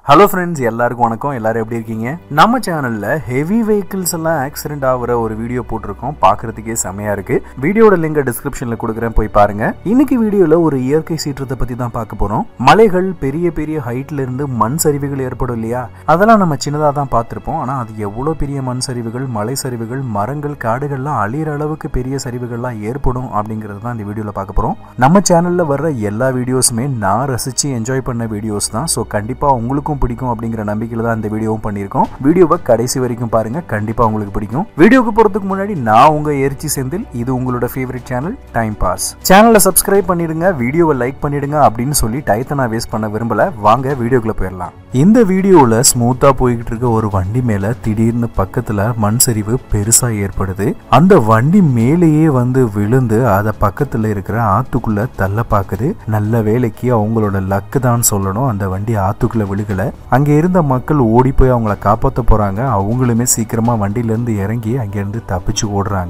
Hello friends எல்லாருக்கும் வணக்கம் எல்லாரும் எப்படி இருக்கீங்க நம்ம சேனல்ல ஹெவி வெஹிக்கிள்ஸ் எல்லாம் ஆக்சிடென்ட் ஆகுற ஒரு வீடியோ போட்டிருக்கோம் பார்க்கறதுக்கே செமையா இருக்கு வீடியோட லிங்க் டிஸ்கிரிப்ஷன்ல கொடுக்குறேன் போய் பாருங்க இன்னைக்கு வீடியோல ஒரு இயற்கை சீற்றத்தை பத்தி தான் பார்க்க போறோம் மலைகள் பெரிய பெரிய ஹைட்ல இருந்து மண் சரிவுகள் ஏற்படும் இல்லையா அதெல்லாம் நம்ம சின்னதாக தான் பார்த்துருப்போம் ஆனால் அது எவ்வளோ பெரிய மண் சரிவுகள் மலை சரிவுகள் மரங்கள் காடுகள்லாம் அழியிற அளவுக்கு பெரிய சரிவுகள்லாம் ஏற்படும் அப்படிங்கிறது தான் இந்த வீடியோவில் பார்க்க போகிறோம் நம்ம சேனலில் வர்ற எல்லா வீடியோஸுமே நான் ரசித்து என்ஜாய் பண்ண வீடியோஸ் தான் ஸோ கண்டிப்பாக உங்களுக்கும் பிடிக்கும் அப்படிங்கிற நம்பிக்கையில் தான் இந்த வீடியோவும் பண்ணியிருக்கோம் வீடியோவை கடைசி வரைக்கும் பாருங்க கண்டிப்பாக உங்களுக்கு பிடிக்கும் வீடியோக்கு போகிறதுக்கு முன்னாடி நான் உங்கள் எரிச்சி செந்தில் இது உங்களோட ஃபேவரட் சேனல் டைம் பாஸ் சேனலை சப்ஸ்கிரைப் பண்ணிடுங்க வீடியோவை லைக் பண்ணிடுங்க அப்படின்னு சொல்லி டயத்தை நான் வேஸ்ட் பண்ண விரும்பல வாங்க வீடியோக்குள்ள போயிடலாம் இந்த வீடியோவில் ஸ்மூத்தாக போய்கிட்டு இருக்க ஒரு வண்டி மேலே திடீர்னு பக்கத்தில் மண் சரிவு பெருசாக ஏற்படுது அந்த வண்டி மேலேயே வந்து விழுந்து அதை பக்கத்தில் இருக்கிற ஆத்துக்குள்ள தள்ள பார்க்குது நல்ல வேலைக்கு அவங்களோட லக்கு தான் சொல்லணும் அந்த வண்டி ஆத்துக்குள்ள விழுகல அங்கே இருந்த மக்கள் ஓடி போய் அவங்கள காப்பாற்ற போறாங்க அவங்களுமே சீக்கிரமா வண்டியிலேருந்து இறங்கி அங்கேருந்து தப்பிச்சு ஓடுறாங்க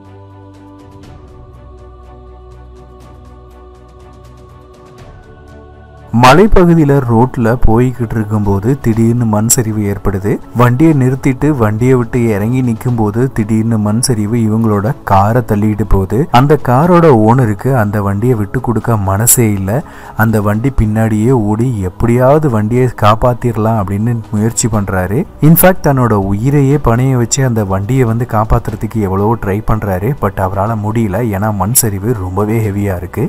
மலைப்பகுதியில் ரோட்ல போய்கிட்டு இருக்கும்போது திடீர்னு மண் சரிவு ஏற்படுது வண்டியை நிறுத்திட்டு வண்டியை விட்டு இறங்கி நிற்கும்போது திடீர்னு மண் சரிவு இவங்களோட காரை தள்ளிட்டு போகுது அந்த காரோட ஓனருக்கு அந்த வண்டியை விட்டு கொடுக்க மனசே இல்லை அந்த வண்டி பின்னாடியே ஓடி எப்படியாவது வண்டியை காப்பாத்திரலாம் அப்படின்னு முயற்சி பண்றாரு இன்ஃபேக்ட் தன்னோட உயிரையே பணைய வச்சு அந்த வண்டியை வந்து காப்பாத்துறதுக்கு எவ்வளவோ ட்ரை பண்றாரு பட் அவரால் முடியல ஏன்னா மண் சரிவு ரொம்பவே ஹெவியா இருக்கு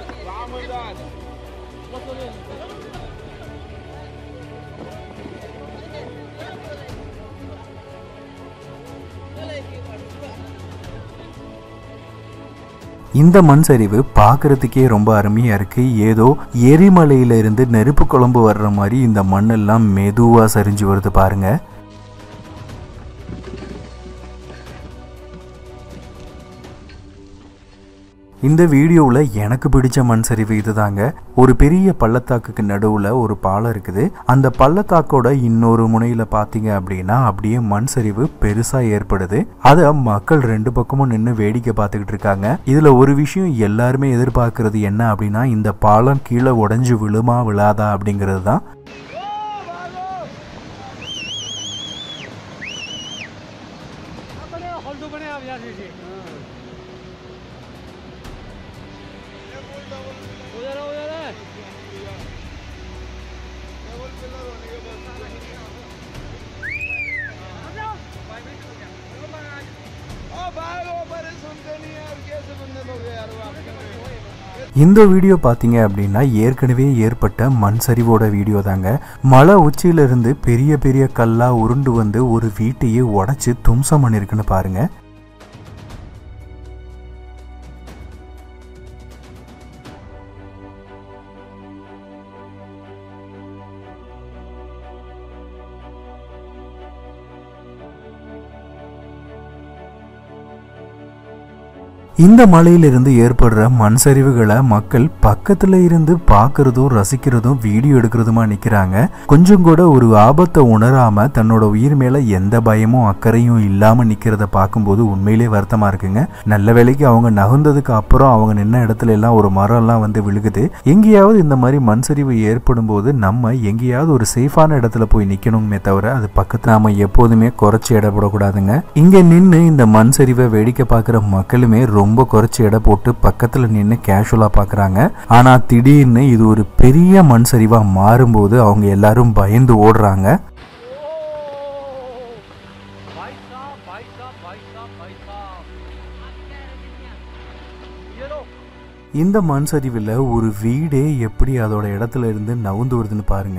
இந்த மண் சரிவு பார்க்கறதுக்கே ரொம்ப அருமையா இருக்கு ஏதோ எரிமலையில இருந்து நெருப்பு குழம்பு வர்ற மாதிரி இந்த மண்ணெல்லாம் மெதுவா சரிஞ்சு வருது பாருங்க இந்த வீடியோவில் எனக்கு பிடிச்ச மண் சரிவு இதுதாங்க ஒரு பெரிய பள்ளத்தாக்குக்கு நடுவில் ஒரு பாலம் இருக்குது அந்த பள்ளத்தாக்கோட இன்னொரு முனையில் பார்த்தீங்க அப்படின்னா அப்படியே மண் சரிவு பெருசாக ஏற்படுது அதை மக்கள் ரெண்டு பக்கமும் நின்று வேடிக்கை பார்த்துக்கிட்டு இருக்காங்க இதில் ஒரு விஷயம் எல்லாருமே எதிர்பார்க்கறது என்ன அப்படின்னா இந்த பாலம் கீழே உடஞ்சி விழுமா விழாதா அப்படிங்கிறது தான் अपने हल्दू बने आप यहाँ से उधर है, उधर है। இந்த வீடியோ பார்த்தீங்க அப்படின்னா ஏற்கனவே ஏற்பட்ட மண் சரிவோட வீடியோ தாங்க மலை உச்சியிலிருந்து பெரிய பெரிய கல்லா உருண்டு வந்து ஒரு வீட்டையே உடைச்சு தும்சம் பண்ணிருக்குன்னு பாருங்க இந்த மலையிலிருந்து ஏற்படுற மண் சரிவுகளை மக்கள் பக்கத்துல இருந்து பார்க்கறதும் ரசிக்கிறதும் வீடியோ எடுக்கிறதுமா நிக்கிறாங்க கொஞ்சம் கூட ஒரு ஆபத்தை உணராம தன்னோட உயிர் மேல எந்த பயமும் அக்கறையும் இல்லாம நிக்கிறத பார்க்கும்போது உண்மையிலே வருத்தமா இருக்குங்க நல்ல வேலைக்கு அவங்க நகுந்ததுக்கு அப்புறம் அவங்க நின்ன இடத்துல எல்லாம் ஒரு மரம் எல்லாம் வந்து விழுகுது எங்கேயாவது இந்த மாதிரி மண் சரிவு ஏற்படும் போது நம்ம எங்கேயாவது ஒரு சேஃபான இடத்துல போய் நிக்கணுமே தவிர அது பக்கத்துல நாம எப்போதுமே குறைச்சி இடப்படக்கூடாதுங்க இங்க நின்று இந்த மண் சரிவை வேடிக்கை பார்க்குற மக்களுமே ரொம்ப குறைச்சி எடை போட்டு பக்கத்தில் நின்று கேஷுவலாக பார்க்குறாங்க ஆனால் திடீர்னு இது ஒரு பெரிய மண் சரிவாக மாறும்போது அவங்க எல்லாரும் பயந்து ஓடுறாங்க भाई साहब भाई साहब भाई साहब भाई साहब ये लो இந்த மண் சரிவில் ஒரு வீடே எப்படி அதோட இடத்துல இருந்து நவுந்து வருதுன்னு பாருங்க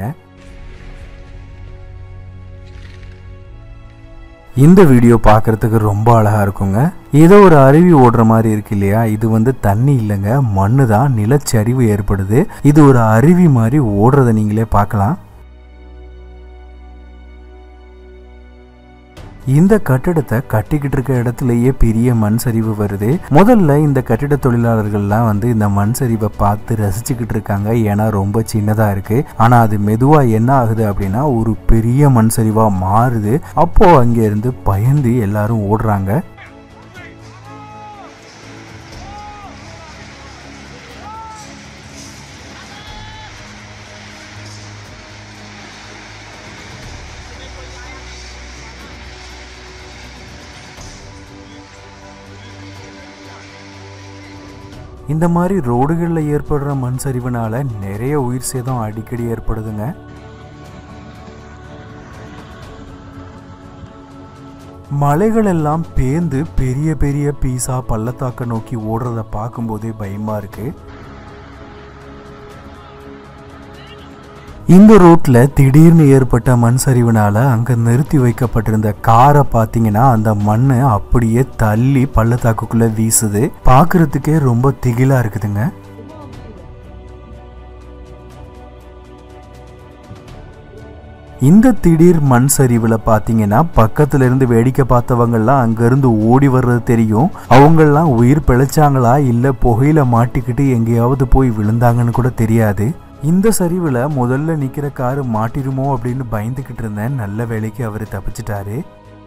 இந்த வீடியோ பார்க்கறதுக்கு ரொம்ப அழகா இருக்குங்க ஏதோ ஒரு அருவி ஓடுற மாதிரி இருக்கு இல்லையா இது வந்து தண்ணி இல்லைங்க மண்ணு தான் நிலச்சரிவு ஏற்படுது இது ஒரு அருவி மாதிரி ஓடுறத நீங்களே பார்க்கலாம் இந்த கட்டிடத்தை கட்டிக்கிட்டு இருக்க இடத்துலயே பெரிய மண் சரிவு வருது முதல்ல இந்த கட்டிட தொழிலாளர்கள்லாம் வந்து இந்த மண் சரிவை பார்த்து ரசிச்சுக்கிட்டு இருக்காங்க ஏன்னா ரொம்ப சின்னதா இருக்கு ஆனா அது மெதுவா என்ன ஆகுது அப்படின்னா ஒரு பெரிய மண் சரிவா மாறுது அப்போ அங்க இருந்து பயந்து எல்லாரும் ஓடுறாங்க இந்த மாதிரி ரோடுகளில் ஏற்படுற மண் சரிவுனால நிறைய உயிர் சேதம் அடிக்கடி ஏற்படுதுங்க மலைகள் எல்லாம் பேந்து பெரிய பெரிய பீஸா பள்ளத்தாக்க நோக்கி ஓடுறத பார்க்கும்போதே பயமா இருக்கு இந்த ரோட்ல திடீர்னு ஏற்பட்ட மண் சரிவுனால அங்க நிறுத்தி வைக்கப்பட்டிருந்த காரை பாத்தீங்கன்னா அந்த மண்ணு அப்படியே தள்ளி பள்ளத்தாக்குக்குள்ள வீசுது பார்க்கிறதுக்கே ரொம்ப திகிலா இருக்குதுங்க இந்த திடீர் மண் சரிவில் பார்த்தீங்கன்னா பக்கத்துல இருந்து வேடிக்கை பார்த்தவங்கெல்லாம் அங்கேருந்து ஓடி வர்றது தெரியும் அவங்கெல்லாம் உயிர் பிழைச்சாங்களா இல்லை புகையில மாட்டிக்கிட்டு எங்கேயாவது போய் விழுந்தாங்கன்னு கூட தெரியாது இந்த சரிவில் முதல்ல நிற்கிற காரு மாட்டிருமோ அப்படின்னு பயந்துக்கிட்டு இருந்தேன் நல்ல வேலைக்கு அவர் தப்பிச்சிட்டாரு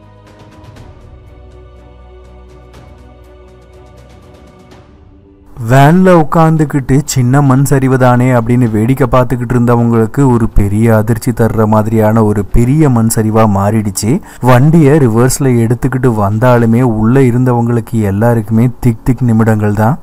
வேன்ல உட்காந்துக்கிட்டு சின்ன மண் சரிவு தானே அப்படின்னு வேடிக்கை பார்த்துக்கிட்டு இருந்தவங்களுக்கு ஒரு பெரிய அதிர்ச்சி தர்ற மாதிரியான ஒரு பெரிய மண் சரிவா மாறிடுச்சு வண்டியை ரிவர்ஸ்ல எடுத்துக்கிட்டு வந்தாலுமே உள்ள இருந்தவங்களுக்கு எல்லாருக்குமே திக் திக் நிமிடங்கள் தான்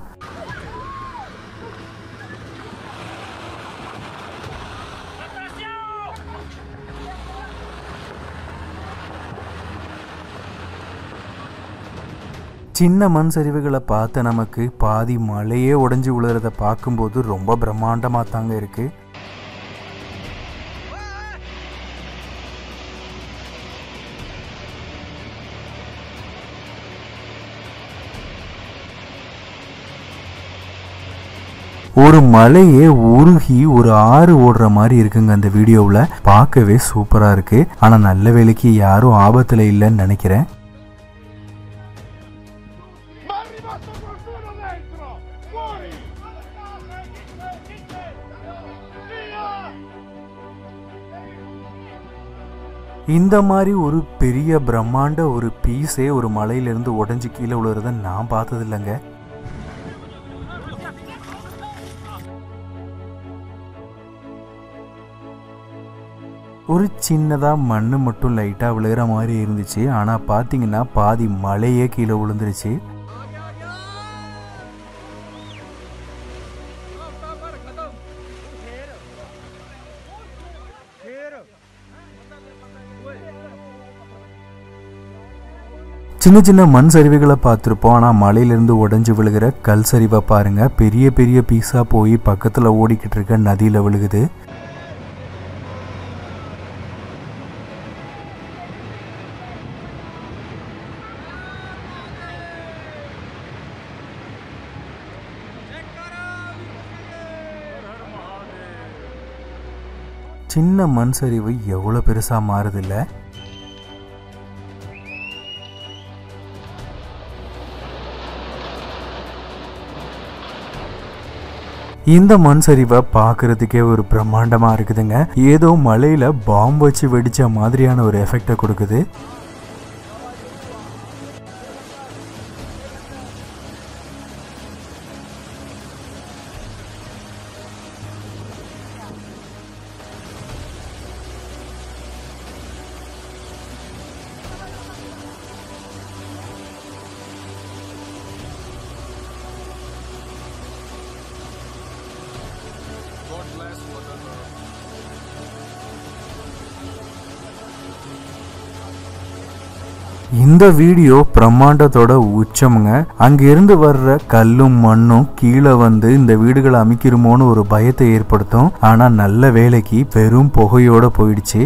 சின்ன மண் சரிவுகளை பார்த்த நமக்கு பாதி மலையே உடைஞ்சு விழுறத பார்க்கும்போது ரொம்ப பிரம்மாண்டமாக தாங்க இருக்கு ஒரு மலையே உருகி ஒரு ஆறு ஓடுற மாதிரி இருக்குங்க அந்த வீடியோவில் பார்க்கவே சூப்பராக இருக்கு ஆனால் நல்ல வேலைக்கு யாரும் ஆபத்தில் இல்லைன்னு நினைக்கிறேன் Ma è rimasto qualcuno dentro! Fuori! Via! இந்த மாதிரி ஒரு பெரிய பிரம்மாண்ட ஒரு பீஸே ஒரு மலையிலிருந்து உடைஞ்சு கீழே விழுறத நான் பார்த்தது இல்லைங்க ஒரு சின்னதாக மண் மட்டும் லைட்டாக விழுகிற மாதிரி இருந்துச்சு ஆனால் பார்த்தீங்கன்னா பாதி மலையே கீழே விழுந்துருச்சு சின்ன சின்ன மண் சரிவுகளை பார்த்துருப்போம் ஆனால் மலையிலேருந்து உடைஞ்சு விழுகிற கல் சரிவை பாருங்க பெரிய பெரிய பீஸாக போய் பக்கத்தில் ஓடிக்கிட்டு இருக்க நதியில் விழுகுது சின்ன மண் சரிவு எவ்வளோ பெருசாக மாறுதில்ல இந்த மண் சரிவை பார்க்கறதுக்கே ஒரு பிரம்மாண்டமா இருக்குதுங்க ஏதோ மலையில பாம்பு வச்சு வெடிச்ச மாதிரியான ஒரு எஃபெக்டை கொடுக்குது இந்த வீடியோ பிரம்மாண்டத்தோட உச்சமுங்க அங்க இருந்து வர்ற கல்லும் மண்ணும் கீழே வந்து இந்த வீடுகளை அமைக்கிறோமோன்னு ஒரு பயத்தை ஏற்படுத்தும் ஆனா நல்ல வேலைக்கு பெரும் புகையோட போயிடுச்சு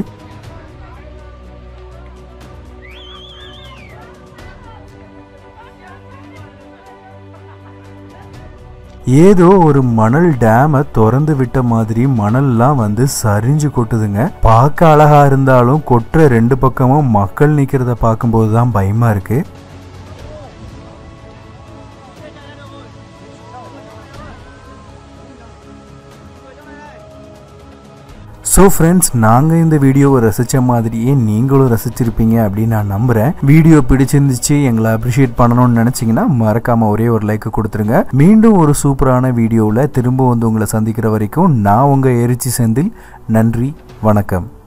ஏதோ ஒரு மணல் டேமை திறந்து விட்ட மாதிரி மணல்லாம் வந்து சரிஞ்சு கொட்டுதுங்க பார்க்க அழகா இருந்தாலும் கொட்டுற ரெண்டு பக்கமும் மக்கள் நிக்கிறத பார்க்கும்போது தான் பயமா இருக்கு ஸோ ஃப்ரெண்ட்ஸ் நாங்கள் இந்த வீடியோவை ரசித்த மாதிரியே நீங்களும் ரசிச்சிருப்பீங்க அப்படின்னு நான் நம்புகிறேன் வீடியோ பிடிச்சிருந்துச்சு எங்களை அப்ரிஷியேட் பண்ணணும்னு நினச்சிங்கன்னா மறக்காமல் ஒரே ஒரு லைக் கொடுத்துருங்க மீண்டும் ஒரு சூப்பரான வீடியோவில் திரும்ப வந்து உங்களை சந்திக்கிற வரைக்கும் நான் உங்கள் எரிச்சி செந்தில் நன்றி வணக்கம்